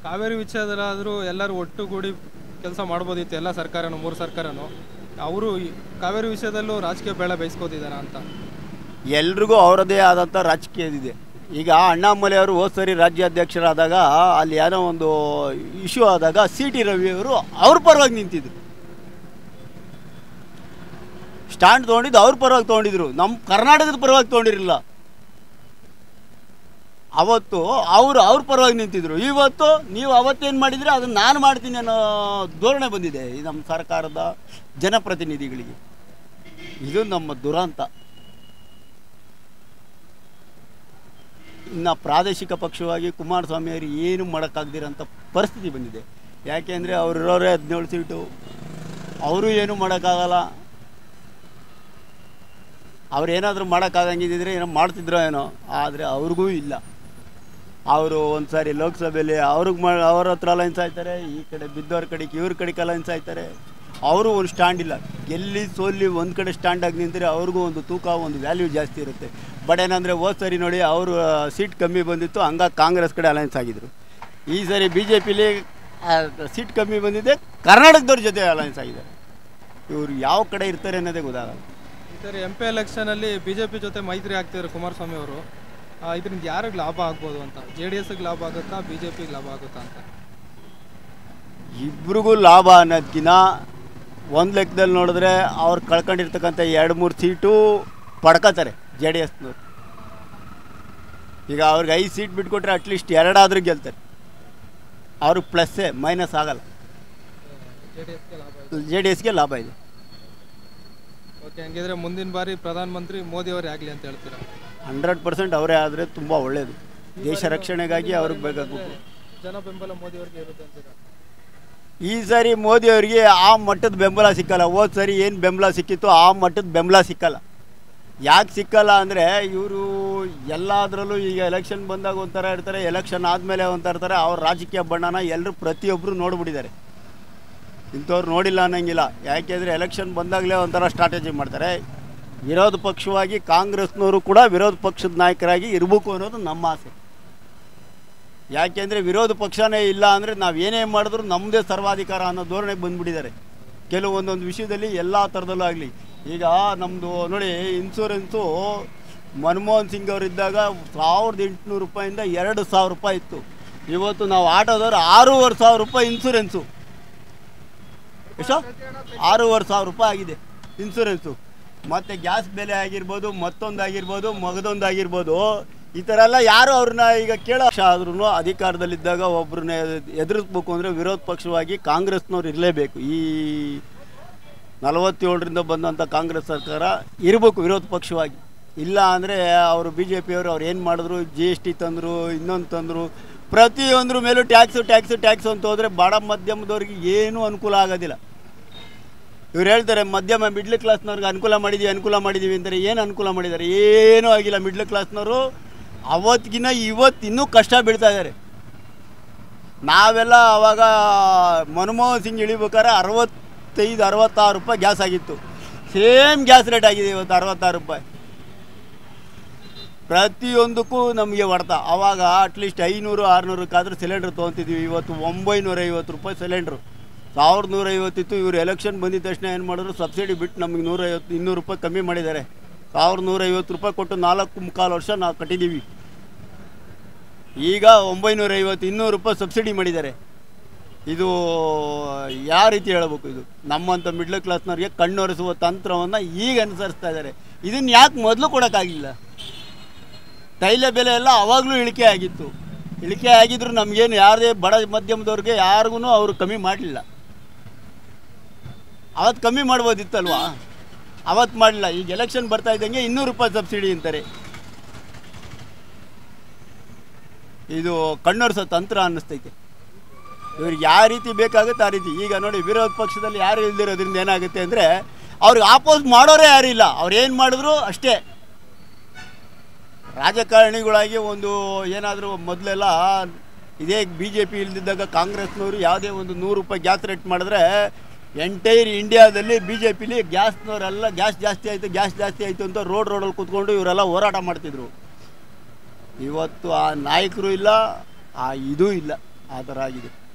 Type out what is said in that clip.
ಕಾವೇರಿ ವಿಚಾರದಲ್ಲಾದರೂ ಎಲ್ಲರೂ ಒಟ್ಟುಗೂಡಿ ಕೆಲಸ ಮಾಡ್ಬೋದಿತ್ತು ಎಲ್ಲ ಸರ್ಕಾರನೂ ಮೂರು ಸರ್ಕಾರನೂ ಅವರು ಕಾವೇರಿ ವಿಷಯದಲ್ಲೂ ರಾಜಕೀಯ ಬೇಳೆ ಬಯಸ್ಕೋತಿದಾರ ಅಂತ ಎಲ್ರಿಗೂ ಅವರದೇ ಆದಂಥ ರಾಜಕೀಯದಿದೆ ಈಗ ಅಣ್ಣಾಮಲೈ ಅವರು ಹೋದ ಸರಿ ರಾಜ್ಯಾಧ್ಯಕ್ಷರಾದಾಗ ಅಲ್ಲಿ ಏನೋ ಒಂದು ಇಶ್ಯೂ ಆದಾಗ ಸಿ ಟಿ ರವಿ ಅವರು ಅವ್ರ ಪರವಾಗಿ ನಿಂತಿದ್ರು ಸ್ಟ್ಯಾಂಡ್ ತೊಗೊಂಡಿದ್ದು ಅವ್ರ ಪರವಾಗಿ ತೊಗೊಂಡಿದ್ರು ನಮ್ಮ ಕರ್ನಾಟಕದ ಪರವಾಗಿ ತೊಗೊಂಡಿರಲಿಲ್ಲ ಅವತ್ತು ಅವರು ಅವ್ರ ಪರವಾಗಿ ನಿಂತಿದ್ರು ಇವತ್ತು ನೀವು ಅವತ್ತೇನು ಮಾಡಿದರೆ ಅದನ್ನು ನಾನು ಮಾಡ್ತೀನಿ ಅನ್ನೋ ಧೋರಣೆ ಬಂದಿದೆ ಈ ನಮ್ಮ ಸರ್ಕಾರದ ಜನಪ್ರತಿನಿಧಿಗಳಿಗೆ ಇದು ನಮ್ಮ ದುರಂತ ಇನ್ನು ಪ್ರಾದೇಶಿಕ ಪಕ್ಷವಾಗಿ ಕುಮಾರಸ್ವಾಮಿ ಅವರು ಏನು ಮಾಡೋಕ್ಕಾಗ್ದಿರೋಂಥ ಪರಿಸ್ಥಿತಿ ಬಂದಿದೆ ಯಾಕೆಂದರೆ ಅವರಿರೋರೇ ಹದಿನೇಳು ಸೀಟು ಅವರು ಏನು ಮಾಡೋಕ್ಕಾಗಲ್ಲ ಅವ್ರು ಏನಾದರೂ ಮಾಡೋಕ್ಕಾಗಂಗಿದ್ದಿದ್ರೆ ಏನೋ ಮಾಡ್ತಿದ್ರೋ ಏನೋ ಆದರೆ ಅವ್ರಿಗೂ ಇಲ್ಲ ಅವರು ಒಂದು ಸಾರಿ ಲೋಕಸಭೆಯಲ್ಲಿ ಅವ್ರಿಗೆ ಮಾಡಿ ಅವ್ರ ಹತ್ರ ಅಲೈನ್ಸ್ ಆಯ್ತಾರೆ ಈ ಕಡೆ ಬಿದ್ದವ್ರ ಕಡೆಗೆ ಇವ್ರ ಕಡೆಗೆ ಅಲೈನ್ಸ್ ಆಯ್ತಾರೆ ಅವರು ಒಂದು ಸ್ಟ್ಯಾಂಡ್ ಇಲ್ಲ ಎಲ್ಲಿ ಸೋಲ್ಲಿ ಒಂದು ಕಡೆ ಸ್ಟ್ಯಾಂಡ್ ಆಗಿ ನಿಂತರೆ ಅವ್ರಿಗೂ ಒಂದು ತೂಕ ಒಂದು ವ್ಯಾಲ್ಯೂ ಜಾಸ್ತಿ ಇರುತ್ತೆ ಬಟ್ ಏನಂದರೆ ಹೋದ ಸರಿ ನೋಡಿ ಅವರು ಸೀಟ್ ಕಮ್ಮಿ ಬಂದಿತ್ತು ಹಂಗಾಗಿ ಕಾಂಗ್ರೆಸ್ ಕಡೆ ಅಲೈನ್ಸ್ ಆಗಿದ್ರು ಈ ಸರಿ ಬಿ ಜೆ ಪಿಲಿ ಸೀಟ್ ಕಮ್ಮಿ ಬಂದಿದೆ ಕರ್ನಾಟಕದವ್ರ ಜೊತೆ ಅಲೈನ್ಸ್ ಆಗಿದ್ದಾರೆ ಇವರು ಯಾವ ಕಡೆ ಇರ್ತಾರೆ ಅನ್ನೋದೇ ಗೊತ್ತಾಗಲ್ಲ ಈ ಸರಿ ಎಂ ಪಿ ಎಲೆಕ್ಷನಲ್ಲಿ ಬಿ ಜೆ ಪಿ ಜೊತೆ ಮೈತ್ರಿ ಆಗ್ತಿದ್ದಾರೆ ಕುಮಾರಸ್ವಾಮಿ ಅವರು ಇದರಿಂದ ಯಾರಿಗೆ ಲಾಭ ಆಗ್ಬೋದು ಅಂತ ಜೆ ಡಿ ಎಸ್ಗೆ ಲಾಭ ಆಗುತ್ತಾ ಬಿ ಜೆ ಪಿಗೆ ಲಾಭ ಆಗುತ್ತಾ ಅಂತ ಇಬ್ರಿಗೂ ಲಾಭ ಅನ್ನೋದಕ್ಕಿಂತ ಒಂದು ಲೆಕ್ಕದಲ್ಲಿ ನೋಡಿದ್ರೆ ಅವ್ರು ಕಳ್ಕೊಂಡಿರ್ತಕ್ಕಂಥ ಎರಡು ಮೂರು ಸೀಟು ಪಡ್ಕೋತಾರೆ ಜೆ ಡಿ ಎಸ್ನವ್ರು ಈಗ ಅವ್ರಿಗೆ ಐದು ಸೀಟ್ ಬಿಟ್ಕೊಟ್ರೆ ಅಟ್ಲೀಸ್ಟ್ ಎರಡಾದರೂ ಗೆಲ್ತಾರೆ ಅವ್ರಿಗೆ ಪ್ಲಸ್ಸೇ ಮೈನಸ್ ಆಗಲ್ಲ ಜೆ ಡಿ ಎಸ್ಗೆ ಲಾಭ ಇದೆ ಜೆ ಡಿ ಎಸ್ಗೆ ಲಾಭ ಇದೆ ಓಕೆ ಹಂಗಿದ್ರೆ ಮುಂದಿನ ಬಾರಿ ಪ್ರಧಾನಮಂತ್ರಿ ಮೋದಿ ಅವರೇ ಆಗಲಿ ಅಂತ ಹೇಳ್ತೀರಾ ಹಂಡ್ರೆಡ್ ಪರ್ಸೆಂಟ್ ಅವರೇ ಆದರೆ ತುಂಬ ಒಳ್ಳೆಯದು ದೇಶ ರಕ್ಷಣೆಗಾಗಿ ಅವ್ರಿಗೆ ಬೇಕಾಗಬೇಕು ಜನ ಬೆಂಬಲ ಮೋದಿ ಅವ್ರಿಗೆ ಇರುತ್ತೆ ಅಂತೀರಾ ಈ ಸಾರಿ ಮೋದಿ ಅವರಿಗೆ ಆ ಮಟ್ಟದ ಬೆಂಬಲ ಸಿಕ್ಕಲ್ಲ ಹೋದ ಸರಿ ಏನು ಬೆಂಬಲ ಸಿಕ್ಕಿತ್ತು ಆ ಮಟ್ಟದ ಬೆಂಬಲ ಸಿಕ್ಕಲ್ಲ ಯಾಕೆ ಸಿಕ್ಕಲ್ಲ ಅಂದರೆ ಇವರು ಎಲ್ಲದರಲ್ಲೂ ಈಗ ಎಲೆಕ್ಷನ್ ಬಂದಾಗ ಒಂಥರ ಇರ್ತಾರೆ ಎಲೆಕ್ಷನ್ ಆದಮೇಲೆ ಒಂಥರ ಇರ್ತಾರೆ ಅವ್ರ ರಾಜಕೀಯ ಬಣ್ಣನ ಎಲ್ಲರೂ ಪ್ರತಿಯೊಬ್ಬರು ನೋಡ್ಬಿಟ್ಟಿದ್ದಾರೆ ಇಂಥವ್ರು ನೋಡಿಲ್ಲ ಅನ್ನಂಗಿಲ್ಲ ಯಾಕೆಂದರೆ ಎಲೆಕ್ಷನ್ ಬಂದಾಗಲೇ ಒಂಥರ ಸ್ಟ್ರಾಟಜಿ ಮಾಡ್ತಾರೆ ವಿರೋಧ ಪಕ್ಷವಾಗಿ ಕಾಂಗ್ರೆಸ್ನವರು ಕೂಡ ವಿರೋಧ ಪಕ್ಷದ ನಾಯಕರಾಗಿ ಇರಬೇಕು ಅನ್ನೋದು ನಮ್ಮ ಆಸೆ ಯಾಕೆಂದರೆ ವಿರೋಧ ಪಕ್ಷನೇ ಇಲ್ಲ ಅಂದರೆ ನಾವು ಏನೇ ಮಾಡಿದ್ರು ನಮ್ಮದೇ ಸರ್ವಾಧಿಕಾರ ಅನ್ನೋ ಧೋರಣೆಗೆ ಬಂದುಬಿಟ್ಟಿದ್ದಾರೆ ಕೆಲವೊಂದೊಂದು ವಿಷಯದಲ್ಲಿ ಎಲ್ಲ ಥರದಲ್ಲೂ ಆಗಲಿ ಈಗ ನಮ್ಮದು ನೋಡಿ ಇನ್ಸೂರೆನ್ಸು ಮನಮೋಹನ್ ಸಿಂಗ್ ಅವರಿದ್ದಾಗ ಸಾವಿರದ ಎಂಟುನೂರು ರೂಪಾಯಿಂದ ಎರಡು ಸಾವಿರ ರೂಪಾಯಿ ಇತ್ತು ಇವತ್ತು ನಾವು ಆಟೋದವ್ರು ಆರೂವರೆ ಸಾವಿರ ರೂಪಾಯಿ ಇನ್ಸೂರೆನ್ಸು ಎಷ್ಟು ಆರೂವರೆ ಸಾವಿರ ರೂಪಾಯಿ ಆಗಿದೆ ಇನ್ಸೂರೆನ್ಸು ಮತ್ತು ಗ್ಯಾಸ್ ಬೆಲೆ ಆಗಿರ್ಬೋದು ಮತ್ತೊಂದು ಆಗಿರ್ಬೋದು ಮಗದೊಂದು ಆಗಿರ್ಬೋದು ಈ ಥರ ಎಲ್ಲ ಯಾರು ಅವ್ರನ್ನ ಈಗ ಕೇಳೋ ಪಕ್ಷ ಆದ್ರೂ ಅಧಿಕಾರದಲ್ಲಿದ್ದಾಗ ಒಬ್ಬರನ್ನ ಎದುರಿಸ್ಬೇಕು ಅಂದರೆ ವಿರೋಧ ಪಕ್ಷವಾಗಿ ಕಾಂಗ್ರೆಸ್ನವ್ರು ಇರಲೇಬೇಕು ಈ ನಲವತ್ತೇಳರಿಂದ ಬಂದಂಥ ಕಾಂಗ್ರೆಸ್ ಸರ್ಕಾರ ಇರಬೇಕು ವಿರೋಧ ಪಕ್ಷವಾಗಿ ಇಲ್ಲ ಅಂದರೆ ಅವರು ಬಿ ಜೆ ಪಿಯವರು ಅವ್ರು ಏನು ಮಾಡಿದ್ರು ಜಿ ಎಸ್ ಟಿ ತಂದರು ಇನ್ನೊಂದು ತಂದರು ಪ್ರತಿಯೊಂದ್ರ ಮೇಲೂ ಟ್ಯಾಕ್ಸು ಟ್ಯಾಕ್ಸು ಟ್ಯಾಕ್ಸು ಅಂತ ಹೋದರೆ ಬಡ ಮಧ್ಯಮದವ್ರಿಗೆ ಏನೂ ಅನುಕೂಲ ಆಗೋದಿಲ್ಲ ಇವ್ರು ಹೇಳ್ತಾರೆ ಮಧ್ಯಮ ಮಿಡ್ಲ್ ಕ್ಲಾಸ್ನವ್ರಿಗೆ ಅನುಕೂಲ ಮಾಡಿದ್ದೀವಿ ಅನುಕೂಲ ಮಾಡಿದ್ದೀವಿ ಅಂತಾರೆ ಏನು ಅನುಕೂಲ ಮಾಡಿದ್ದಾರೆ ಏನೂ ಆಗಿಲ್ಲ ಮಿಡ್ಲ್ ಕ್ಲಾಸ್ನವರು ಅವತ್ತಿಗಿನ ಇವತ್ತು ಇನ್ನೂ ಕಷ್ಟ ಬೀಳ್ತಾ ಇದ್ದಾರೆ ನಾವೆಲ್ಲ ಅವಾಗ ಮನಮೋಹನ್ ಸಿಂಗ್ ಇಳಿಬೇಕಾದ್ರೆ ಅರವತ್ತೈದು ಅರವತ್ತಾರು ರೂಪಾಯಿ ಗ್ಯಾಸ್ ಆಗಿತ್ತು ಸೇಮ್ ಗ್ಯಾಸ್ ರೇಟ್ ಆಗಿದೆ ಇವತ್ತು ಅರವತ್ತಾರು ರೂಪಾಯಿ ಪ್ರತಿಯೊಂದಕ್ಕೂ ನಮಗೆ ಹೊಡೆತ ಆವಾಗ ಅಟ್ಲೀಸ್ಟ್ ಐನೂರು ಆರುನೂರಕ್ಕಾದ್ರೂ ಸಿಲಿಂಡ್ರ್ ತೊಗೊತಿದ್ವಿ ಇವತ್ತು ಒಂಬೈನೂರ ಐವತ್ತು ರೂಪಾಯಿ ಸಿಲಿಂಡ್ರು ಸಾವಿರದ ನೂರೈವತ್ತಿತ್ತು ಇವರು ಎಲೆಕ್ಷನ್ ಬಂದಿದ ತಕ್ಷಣ ಏನು ಮಾಡಿದ್ರು ಸಬ್ಸಿಡಿ ಬಿಟ್ಟು ನಮಗೆ ನೂರೈವತ್ತು ಇನ್ನೂರು ರೂಪಾಯಿ ಕಮ್ಮಿ ಮಾಡಿದ್ದಾರೆ ಸಾವಿರದ ನೂರೈವತ್ತು ರೂಪಾಯಿ ಕೊಟ್ಟು ನಾಲ್ಕು ಮುಕ್ಕಾಲು ವರ್ಷ ನಾವು ಕಟ್ಟಿದ್ದೀವಿ ಈಗ ಒಂಬೈನೂರ ಐವತ್ತು ಇನ್ನೂರು ರೂಪಾಯಿ ಸಬ್ಸಿಡಿ ಮಾಡಿದ್ದಾರೆ ಇದು ಯಾವ ರೀತಿ ಹೇಳಬೇಕು ಇದು ನಮ್ಮಂಥ ಮಿಡ್ಲ್ ಕ್ಲಾಸ್ನವ್ರಿಗೆ ಕಣ್ಣೊರೆಸುವ ತಂತ್ರವನ್ನು ಈಗ ಅನುಸರಿಸ್ತಾ ಇದ್ದಾರೆ ಇದನ್ನು ಯಾಕೆ ಮೊದಲು ಕೊಡೋಕ್ಕಾಗಿಲ್ಲ ತೈಲ ಬೆಲೆ ಎಲ್ಲ ಅವಾಗಲೂ ಇಳಿಕೆ ಆಗಿತ್ತು ಇಳಿಕೆ ಆಗಿದ್ರು ನಮಗೇನು ಯಾರದೇ ಬಡ ಮಧ್ಯಮದವ್ರಿಗೆ ಯಾರಿಗೂ ಅವರು ಕಮ್ಮಿ ಮಾಡಲಿಲ್ಲ ಅವತ್ತು ಕಮ್ಮಿ ಮಾಡ್ಬೋದಿತ್ತಲ್ವಾ ಅವತ್ತು ಮಾಡಲಿಲ್ಲ ಈಗ ಎಲೆಕ್ಷನ್ ಬರ್ತಾ ಇದ್ದಂಗೆ ಇನ್ನೂರು ರೂಪಾಯಿ ಸಬ್ಸಿಡಿ ಅಂತಾರೆ ಇದು ಕಣ್ಣೊರೆಸೋ ತಂತ್ರ ಅನ್ನಿಸ್ತೈತೆ ಇವ್ರಿಗೆ ಯಾವ ರೀತಿ ಬೇಕಾಗುತ್ತೆ ಆ ರೀತಿ ಈಗ ನೋಡಿ ವಿರೋಧ ಪಕ್ಷದಲ್ಲಿ ಯಾರು ಇಲ್ದಿರೋದ್ರಿಂದ ಏನಾಗುತ್ತೆ ಅಂದರೆ ಅವ್ರಿಗೆ ಆಪೋಸ್ ಮಾಡೋರೇ ಯಾರೂ ಇಲ್ಲ ಅವ್ರು ಏನು ಮಾಡಿದ್ರು ಅಷ್ಟೇ ರಾಜಕಾರಣಿಗಳಾಗಿ ಒಂದು ಏನಾದರೂ ಮೊದಲೆಲ್ಲ ಇದೇ ಬಿ ಜೆ ಪಿ ಇಲ್ದಿದ್ದಾಗ ಕಾಂಗ್ರೆಸ್ನವರು ಯಾವುದೇ ಒಂದು ನೂರು ರೂಪಾಯಿ ಗ್ಯಾಸ್ ರೇಟ್ ಮಾಡಿದ್ರೆ ಎಂಟೈರ್ ಇಂಡಿಯಾದಲ್ಲಿ ಬಿ ಜೆ ಪಿಲಿ ಗ್ಯಾಸ್ನವರೆಲ್ಲ ಗ್ಯಾಸ್ ಜಾಸ್ತಿ ಆಯಿತು ಗ್ಯಾಸ್ ಜಾಸ್ತಿ ಆಯಿತು ಅಂತ ರೋಡ್ ರೋಡಲ್ಲಿ ಕೂತ್ಕೊಂಡು ಇವರೆಲ್ಲ ಹೋರಾಟ ಮಾಡ್ತಿದ್ರು ಇವತ್ತು ಆ ನಾಯಕರು ಇಲ್ಲ ಆ ಇದೂ ಇಲ್ಲ ಆ ಥರ ಆಗಿದೆ